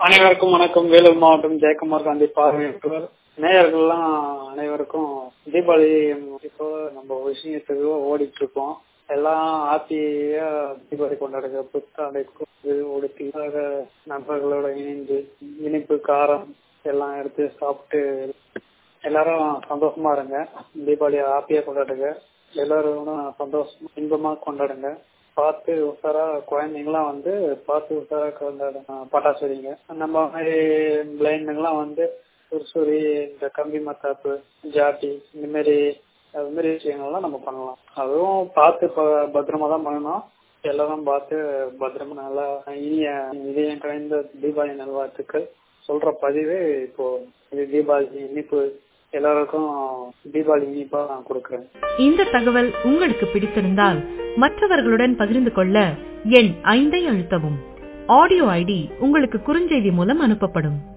அனைவருக்கும் வணக்கம் வேலூர் மாவட்டம் ஜெயக்குமார் காந்தி பார்வையாளர் நேயர்கள்லாம் அனைவருக்கும் தீபாவளி இப்போ நம்ம விஷயத்துக்கு ஓடிட்டு இருக்கோம் எல்லாம் ஹாப்பியா தீபாவளி கொண்டாடுங்க புத்தாடைக்கு உடுத்தி நண்பர்களோட இணைந்து இனிப்பு காரம் எல்லாம் எடுத்து சாப்பிட்டு எல்லாரும் சந்தோஷமா இருங்க தீபாவளியை ஹாப்பியா கொண்டாடுங்க எல்லாரும் சந்தோஷமா இன்பமா கொண்டாடுங்க பார்த்து உஷாரா குழந்தைங்களாம் வந்து பார்த்து உஷாரா கொண்டாடுங்க பட்டாசு வெடிங்க நம்ம மாதிரி பிளைண்டுங்களாம் வந்து சுறுசுரி இந்த கம்பி மத்தாப்பு ஜாட்டி இந்த மாதிரி அது மாதிரி விஷயங்கள்லாம் நம்ம பண்ணலாம் அதுவும் பார்த்து ப- பத்திரமா தான் பண்ணணும் எல்லாரும் பார்த்து பத்திரமா நல்லா இனிய இதயம் கலைந்த தீபாவளி நல்வாழ்த்துக்கள் சொல்ற பதிவு இப்போ இது தீபாவளி இனிப்பு எல்லாருக்கும் தீபாவளி இனிப்பா நான் கொடுக்குறேன் இந்த தகவல் உங்களுக்கு பிடித்திருந்தால் மற்றவர்களுடன் பகிர்ந்து கொள்ள எண் ஐந்தை அழுத்தவும் ஆடியோ ஐடி உங்களுக்கு குறுஞ்செய்தி மூலம் அனுப்பப்படும்